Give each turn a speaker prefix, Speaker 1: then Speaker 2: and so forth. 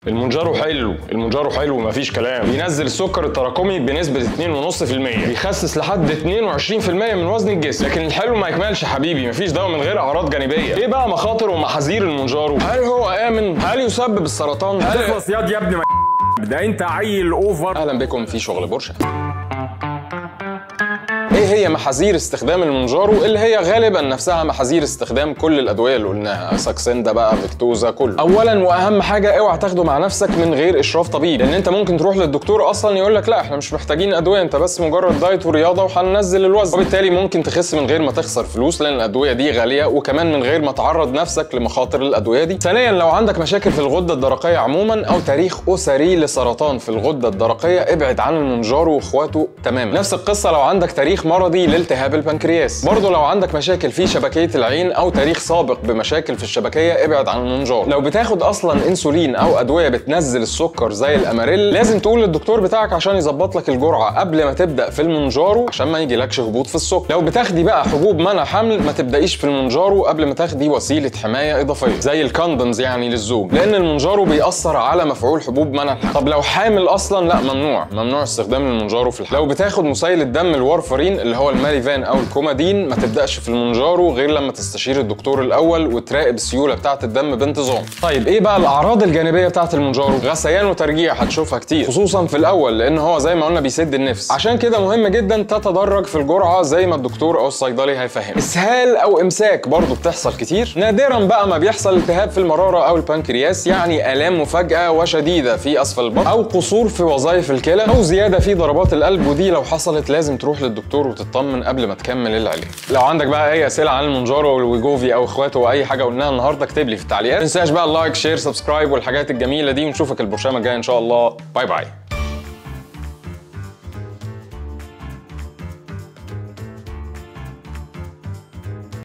Speaker 1: المونجارو حلو المونجارو حلو مفيش كلام بينزل السكر التراكمي بنسبة 2.5% بيخسس لحد 22% من وزن الجسم لكن الحلو ما يكملش يا حبيبي مفيش دواء من غير اعراض جانبية ايه بقى مخاطر ومحاذير المونجارو هل هو امن هل يسبب السرطان هل
Speaker 2: اخلص ياض يا ابني ما ده انت عيل اوفر
Speaker 1: اهلا بكم في شغل بورشة ايه هي محاذير استخدام المونجارو اللي هي غالبا نفسها محاذير استخدام كل الادويه اللي قلناها ساكسندا بقى فيكتوزا كله اولا واهم حاجه اوعى تاخده مع نفسك من غير اشراف طبيب لان انت ممكن تروح للدكتور اصلا يقول لك لا احنا مش محتاجين ادويه انت بس مجرد دايت ورياضه وهننزل الوزن وبالتالي ممكن تخس من غير ما تخسر فلوس لان الادويه دي غاليه وكمان من غير ما تعرض نفسك لمخاطر الادويه دي ثانيا لو عندك مشاكل في الغده الدرقيه عموما او تاريخ اسري لسرطان في الغده الدرقيه ابعد عن المونجارو واخواته تماما نفس القصه لو عندك تاريخ مرضي لالتهاب البنكرياس برضه لو عندك مشاكل في شبكيه العين او تاريخ سابق بمشاكل في الشبكيه ابعد عن المونجارو لو بتاخد اصلا انسولين او ادويه بتنزل السكر زي الاماريل لازم تقول للدكتور بتاعك عشان يظبط لك الجرعه قبل ما تبدا في المونجارو عشان ما يجيلكش هبوط في السكر لو بتاخدي بقى حبوب منع حمل ما تبدايش في المونجارو قبل ما تاخدي وسيله حمايه اضافيه زي الكوندومز يعني للزوج لان المونجارو بيأثر على مفعول حبوب منع الحمل طب لو حامل اصلا لا ممنوع ممنوع استخدام المونجارو في الحمل لو بتاخد مسيل الدم الوارفرين اللي هو الماريفان او الكومادين ما تبداش في المونجارو غير لما تستشير الدكتور الاول وتراقب السيوله بتاعه الدم بانتظام طيب ايه بقى الاعراض الجانبيه بتاعه المونجارو غثيان وترجيع هتشوفها كتير خصوصا في الاول لان هو زي ما قلنا بيسد النفس عشان كده مهم جدا تتدرج في الجرعه زي ما الدكتور او الصيدلي هيفهم اسهال او امساك برضو بتحصل كتير نادرا بقى ما بيحصل التهاب في المراره او البنكرياس يعني الام مفاجئه وشديده في اسفل البطن او قصور في وظائف الكلى او زياده في ضربات القلب ودي لو حصلت لازم تروح للدكتور وتطمن قبل ما تكمل العلاج لو عندك بقى اي اسئله عن المونجارو والويجوفي او اخواته واي حاجه قلناها النهارده اكتب لي في التعليقات ما تنساش بقى اللايك شير سبسكرايب والحاجات الجميله دي ونشوفك البرشامه الجايه ان شاء الله باي باي